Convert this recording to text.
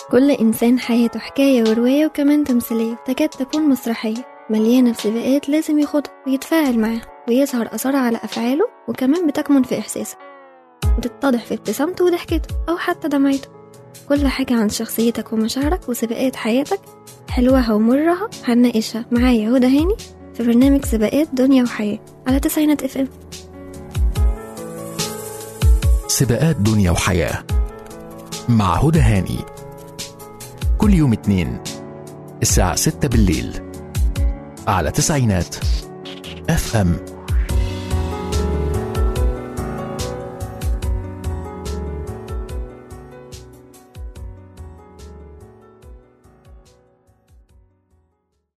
كل إنسان حياته حكاية ورواية وكمان تمثيلية تكاد تكون مسرحية مليانة بسباقات لازم يخوضها ويتفاعل معاها ويظهر أثرها على أفعاله وكمان بتكمن في إحساسه وتتضح في ابتسامته وضحكته أو حتى دمعته كل حاجة عن شخصيتك ومشاعرك وسباقات حياتك حلوها ومرها هنناقشها معايا هدى هاني في برنامج سباقات دنيا وحياة على تسعينات اف ام سباقات دنيا وحياة مع هدى هاني كل يوم اتنين الساعة ستة بالليل على تسعينات اف ام